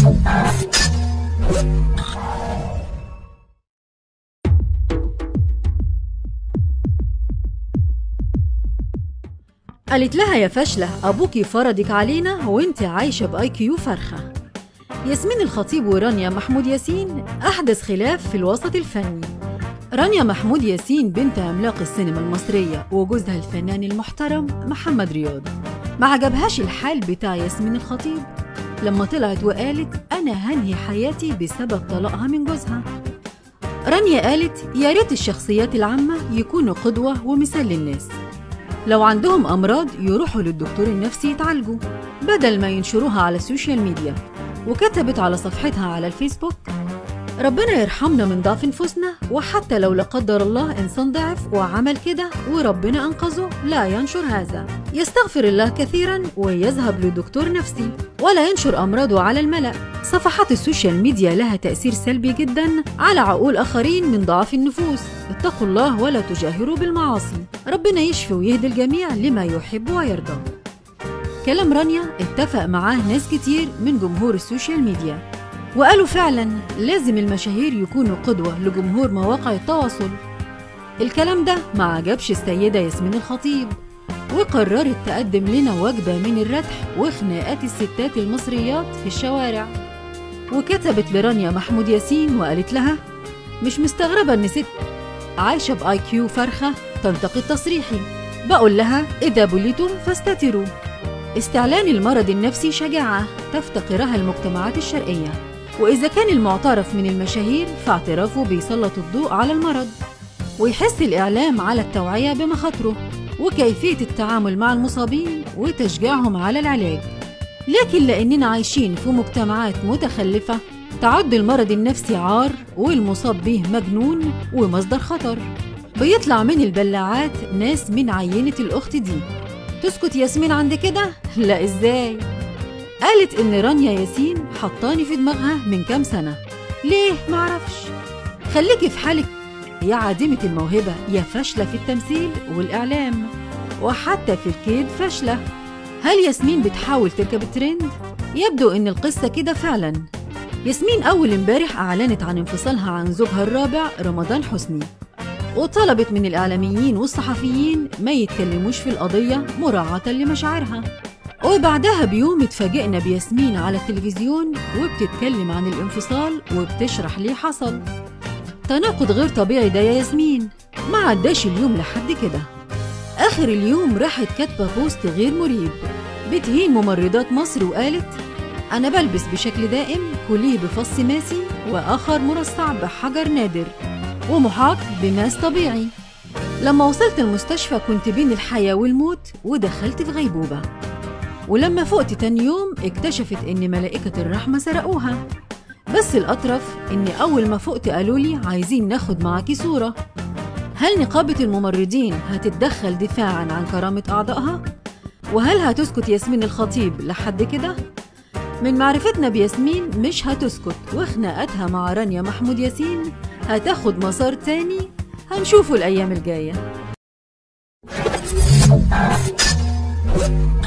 قالت لها يا فاشلة أبوكي فرضك علينا وانت عايشة بآي كيو فرخة ياسمين الخطيب ورانيا محمود ياسين أحدث خلاف في الوسط الفني رانيا محمود ياسين بنت عملاق السينما المصرية وجوزها الفنان المحترم محمد رياض ما عجبهاش الحال بتاع ياسمين الخطيب لما طلعت وقالت أنا هنهي حياتي بسبب طلاقها من جوزها رانيا قالت يا ريت الشخصيات العامة يكونوا قدوة ومثال للناس لو عندهم أمراض يروحوا للدكتور النفسي يتعالجوا بدل ما ينشروها على السوشيال ميديا وكتبت على صفحتها على الفيسبوك ربنا يرحمنا من ضعف نفوسنا وحتى لو لا قدر الله إنسان ضعف وعمل كده وربنا أنقذه لا ينشر هذا يستغفر الله كثيرا ويذهب لدكتور نفسي ولا ينشر أمراضه على الملأ صفحات السوشيال ميديا لها تأثير سلبي جدا على عقول آخرين من ضعف النفوس اتقوا الله ولا تجاهروا بالمعاصي ربنا يشفي ويهدي الجميع لما يحب ويرضى كلام رانيا اتفق معاه ناس كتير من جمهور السوشيال ميديا وقالوا فعلا لازم المشاهير يكونوا قدوة لجمهور مواقع التواصل الكلام ده ما عجبش السيدة ياسمين الخطيب وقررت تقدم لنا وجبة من الردح وخناقات الستات المصريات في الشوارع وكتبت لرانيا محمود ياسين وقالت لها مش مستغربة إن ست عايشة بآي كيو فرخة تنتقد تصريحي بقول لها إذا بليتم فاستتروا استعلان المرض النفسي شجاعة تفتقرها المجتمعات الشرقية وإذا كان المعترف من المشاهير فاعترافه بيسلط الضوء على المرض ويحث الإعلام على التوعية بمخاطره وكيفية التعامل مع المصابين وتشجيعهم على العلاج لكن لأننا عايشين في مجتمعات متخلفة تعد المرض النفسي عار والمصاب به مجنون ومصدر خطر بيطلع من البلاعات ناس من عينة الأخت دي تسكت ياسمين عند كده؟ لا ازاي؟ قالت إن رانيا ياسين حطاني في دماغها من كام سنة ليه؟ معرفش خليكي في حالك يا عادمة الموهبة يا فاشلة في التمثيل والإعلام وحتى في الكيد فاشلة هل ياسمين بتحاول تركب الترند؟ يبدو إن القصة كده فعلا ياسمين أول امبارح أعلنت عن انفصالها عن زوجها الرابع رمضان حسني وطلبت من الإعلاميين والصحفيين ما يتكلموش في القضية مراعاة لمشاعرها وبعدها بيوم اتفاجئنا بياسمين على التلفزيون وبتتكلم عن الانفصال وبتشرح ليه حصل تناقض غير طبيعي ده يا ياسمين ما عداش اليوم لحد كده آخر اليوم راحت كاتبة بوست غير مريب بتهين ممرضات مصر وقالت أنا بلبس بشكل دائم كليه بفص ماسي وآخر مرصع بحجر نادر ومحاط بماس طبيعي لما وصلت المستشفى كنت بين الحياة والموت ودخلت في غيبوبة ولما فقت تاني يوم اكتشفت إن ملائكة الرحمة سرقوها بس الأطرف إني أول ما فقت قالوا لي عايزين ناخد معاكي صورة هل نقابة الممرضين هتتدخل دفاعا عن كرامة أعضائها؟ وهل هتسكت ياسمين الخطيب لحد كده؟ من معرفتنا بياسمين مش هتسكت وخناقتها مع رانيا محمود ياسين هتاخد مسار تاني هنشوفه الأيام الجاية